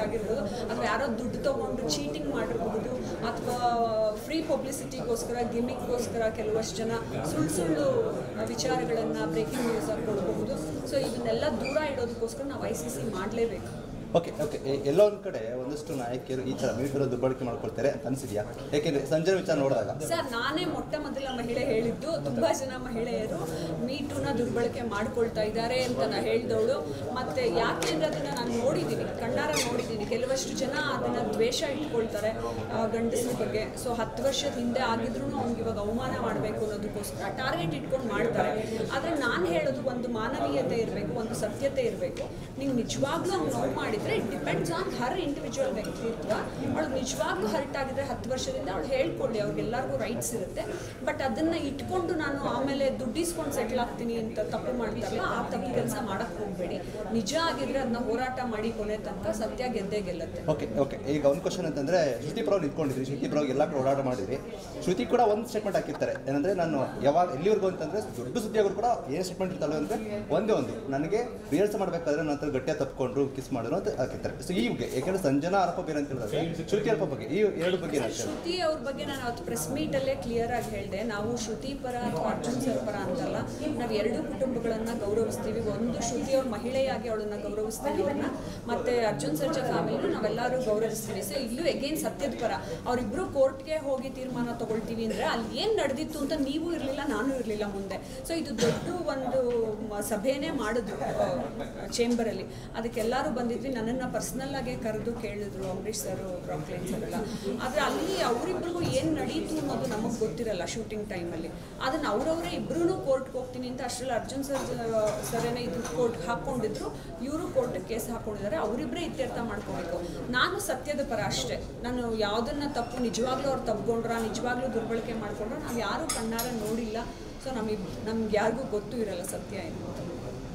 ಆಗಿರ್ಬೋದು ಅಥವಾ ಯಾರೋ ದುಡ್ಡು ತೊಗೊಂಡು ಚೀಟಿಂಗ್ ಮಾಡಿರಬಹುದು ಅಥವಾ ಫ್ರೀ ಪಬ್ಲಿಸಿಟಿಗೋಸ್ಕರ ಗಿಮಿಕ್ಗೋಸ್ಕರ ಕೆಲವಷ್ಟು ಜನ ಸುಳ್ಳು ಸುಳ್ಳು ವಿಚಾರಗಳನ್ನು ಬ್ರೇಕಿಂಗ್ ನ್ಯೂಸ್ ಆಗಿ ಕೊಡಬಹುದು ಸೊ ಇದನ್ನೆಲ್ಲ ದೂರ ಇಡೋದಕ್ಕೋಸ್ಕರ ನಾವು ಐ ಸಿ ಸಿ ಮಾಡಲೇಬೇಕು ಓಕೆ ಓಕೆ ಎಲ್ಲೋ ಒಂದು ಕಡೆ ಒಂದಷ್ಟು ನಾಯಕಿಯರು ಈ ಥರ ಮೀಟರ್ ದುರ್ಬಳಕೆ ಮಾಡ್ಕೊಳ್ತಾರೆ ಅಂತ ಅನಿಸಿದ್ಯಾ ಯಾಕೆಂದ್ರೆ ಸಂಜೆ ವಿಚಾರ ನೋಡಿದಾಗ ಸರ್ ನಾನೇ ಮೊಟ್ಟ ಮೊದಲ ಮಹಿಳೆ ಹೇಳಿದ್ದು ತುಂಬಾ ಜನ ಮಹಿಳೆಯರು ಮೀಟೂನ ದುರ್ಬಳಕೆ ಮಾಡ್ಕೊಳ್ತಾ ಇದ್ದಾರೆ ಅಂತ ನಾ ಹೇಳಿದವಳು ಮತ್ತೆ ಯಾಕೆ ಅಂದ್ರೆ ಅದನ್ನ ನಾನು ನೋಡಿದ್ದೀನಿ ಕಣ್ಣಾರ ನೋಡಿದ್ದೀನಿ ಕೆಲವಷ್ಟು ಜನ ಅದನ್ನ ದ್ವೇಷ ಇಟ್ಕೊಳ್ತಾರೆ ಆ, ಗಂಡಸ್ರ ಬಗ್ಗೆ ಸೊ ಹತ್ತು ವರ್ಷದ ಹಿಂದೆ ಆಗಿದ್ರು ಅವ್ನಿಗೆ ಇವಾಗ ಅವಮಾನ ಮಾಡಬೇಕು ಅನ್ನೋದಕ್ಕೋಸ್ಕರ ಟಾರ್ಗೆಟ್ ಇಟ್ಕೊಂಡು ಮಾಡ್ತಾರೆ ಆದರೆ ನಾನು ಹೇಳೋದು ಒಂದು ಮಾನವೀಯತೆ ಇರಬೇಕು ಒಂದು ಸತ್ಯತೆ ಇರಬೇಕು ನೀವು ನಿಜವಾಗ್ಲೂ ಅವ್ನು ನೋವು ಮಾಡಿದ್ರೆ it depends on her individual ವ್ಯಕ್ತಿತ್ವ ಅವಳು ನಿಜವಾಗ್ಲೂ ಹರ್ಟ್ ಆಗಿದ್ರೆ ಹತ್ತು ವರ್ಷದಿಂದ ಅವಳು ಹೇಳ್ಕೊಳ್ಳಿ ಅವ್ರಿಗೆಲ್ಲರಿಗೂ ರೈಟ್ಸ್ ಇರುತ್ತೆ ಬಟ್ ಅದನ್ನ ಇಟ್ಕೊಂಡು ನಾನು ಆಮೇಲೆ ದುಡ್ಡಿಸ್ಕೊಂಡು ಸೆಟ್ಲ್ ಆಗ್ತೀನಿ ಅಂತ ತಪ್ಪು ಮಾಡ್ತಾರಲ್ಲ ಆ ತಪ್ಪು ಕೆಲಸ ಮಾಡಕ್ ಹೋಗ್ಬೇಡಿ ನಿಜ ಆಗಿದ್ರೆ ಅದನ್ನ ಹೋರಾಟ ಮಾಡಿ ಕೊನೆ ತನಕ ಸತ್ಯ ಗೆದ್ದೇ ಗೆಲ್ಲತ್ತೆ ಓಕೆ ಓಕೆ ಈಗ ಒಂದು ಕ್ವಶನ್ ಅಂತಂದ್ರೆ ಶ್ರುತಿ ಪರವಾಗಿ ನಿಂತ್ಕೊಂಡಿದ್ರಿ ಶ್ರುತಿ ಪರವಾಗಿ ಎಲ್ಲ ಕಡೆ ಓಡಾಟ ಮಾಡಿದ್ರಿ ಶ್ರುತಿ ಕೂಡ ಒಂದು ಸ್ಟೇಟ್ಮೆಂಟ್ ಹಾಕಿರ್ತಾರೆ ಏನಂದ್ರೆ ನಾನು ಯಾವಾಗ ಎಲ್ಲಿವರೆಗೂ ಅಂತಂದ್ರೆ ದೊಡ್ಡ ಸುದ್ದಿಯಾದ್ರು ಕೂಡ ಏನು ಸ್ಟೇಟ್ಮೆಂಟ್ ಇರ್ತಾವೆ ಅಂದ್ರೆ ಒಂದೇ ಒಂದು ನನಗೆ ರಿಹರ್ಸ್ ಮಾಡಬೇಕಾದ್ರೆ ನಂತರ ಗಟ್ಟಿಯಾಗಿ ತಪ್ಪಿಕೊಂಡ್ರು ಕಿಸ್ ಮಾಡಿದ್ರು ಅಂತ ಹಾಕಿರ್ತಾರೆ ಸೊ ಈ ಬಗ್ಗೆ ಯಾಕಂದ್ರೆ ಸಂಜನಾ ಆರೋಪ ಬೇರೆ ಅಂತ ಹೇಳಿದ್ರೆ ಶ್ರುತಿ ಆರೋಪ ಬಗ್ಗೆ ಈ ಎರಡು ಬಗ್ಗೆ ಏನ್ ಹೇಳ್ತೀರಾ? ಶ್ರುತಿ ಅವ್ರ ಬಗ್ಗೆ ನಾನು ಅವತ್ತು ಪ್ರೆಸ್ ಮೀಟಲ್ಲೇ ಕ್ಲಿಯರ್ ಆಗಿ ಹೇಳಿದೆ ನಾವು ಶ್ರುತಿ ಪರ ಅಥವಾ ಅರ್ಜುನ್ ಸರ್ ಪರ ಅಂತಲ್ಲ ನಾವು ಎರಡೂ ಕುಟುಂಬಗಳನ್ನ ಗೌರವಿಸ್ತೀವಿ ಒಂದು ಶ್ರುತಿ ಅವ್ರ ಮಹಿಳೆಯಾಗಿ ಅವಳನ್ನ ಗೌರವಿಸ್ತೀವಿ ಅವ್ರನ್ನ ಮತ್ತೆ ಅರ್ಜುನ್ ಸರ್ಜಾ ಫ್ಯಾಮಿಲಿ ನಾವೆಲ್ಲರೂ ಗೌರವಿಸ್ತೀವಿ ಸೊ ಇಲ್ಲೂ ಎಗೇನ್ ಸತ್ಯದ ಪರ ಅವರಿಬ್ರು ಕೋರ್ಟ್ಗೆ ಹೋಗಿ ತೀರ್ಮಾನ ತಗೊಳ್ತೀವಿ ಅಂದ್ರೆ ಅಲ್ಲಿ ಏನು ನಡೆದಿತ್ತು ಅಂತ ನೀವು ಇರಲಿಲ್ಲ ನಾನು ಇರಲಿಲ್ಲ ಮುಂದೆ ಸೊ ಇದು ದೊಡ್ಡ ಒಂದು ಮ- ಸಭೆನೇ ಮಾಡಿದ್ರು ಚೇಂಬರಲ್ಲಿ ಅದಕ್ಕೆಲ್ಲರೂ ಬಂದಿದ್ವಿ ನನ್ನನ್ನು ಪರ್ಸ್ನಲ್ ಆಗಿ ಕರೆದು ಕೇಳಿದ್ರು ಅಂಬರೀಷ್ ಸರ್ ಬ್ರಾಕ್ಲಿನ್ ಸರ್ ಎಲ್ಲ ಆದರೆ ಅಲ್ಲಿ ಅವರಿಬ್ರಿಗೂ ಏನು ನಡೀತು ಅನ್ನೋದು ನಮಗೆ ಗೊತ್ತಿರಲ್ಲ ಶೂಟಿಂಗ್ ಟೈಮಲ್ಲಿ ಅದನ್ನು ಅವರವರೇ ಇಬ್ಬರೂ ಕೋರ್ಟ್ಗೆ ಹೋಗ್ತೀನಿ ಅಂತ ಅಷ್ಟರಲ್ಲಿ ಅರ್ಜುನ್ ಸರ್ ಸರೇನೆ ಇದು ಕೋರ್ಟ್ ಹಾಕ್ಕೊಂಡಿದ್ರು ಇವರು ಕೋರ್ಟ್ಗೆ ಕೇಸ್ ಹಾಕೊಂಡಿದ್ದಾರೆ ಅವರಿಬ್ಬರೇ ಇತ್ಯರ್ಥ ಮಾಡ್ಕೋಬೇಕು ನಾನು ಸತ್ಯದ ಪರ ಅಷ್ಟೇ ನಾನು ಯಾವುದನ್ನ ತಪ್ಪು ನಿಜವಾಗ್ಲೂ ಅವ್ರು ತಪ್ಕೊಂಡ್ರ ನಿಜವಾಗ್ಲೂ ದುರ್ಬಳಕೆ ಮಾಡ್ಕೊಂಡ್ರ ನಾವು ಯಾರೂ ಕಣ್ಣಾರ ನೋಡಿಲ್ಲ ಸೊ ನಮಗೆ ನಮ್ಗೆ ಯಾರಿಗೂ ಗೊತ್ತೂ ಇರಲ್ಲ ಸತ್ಯ ಏನು ಅಂತ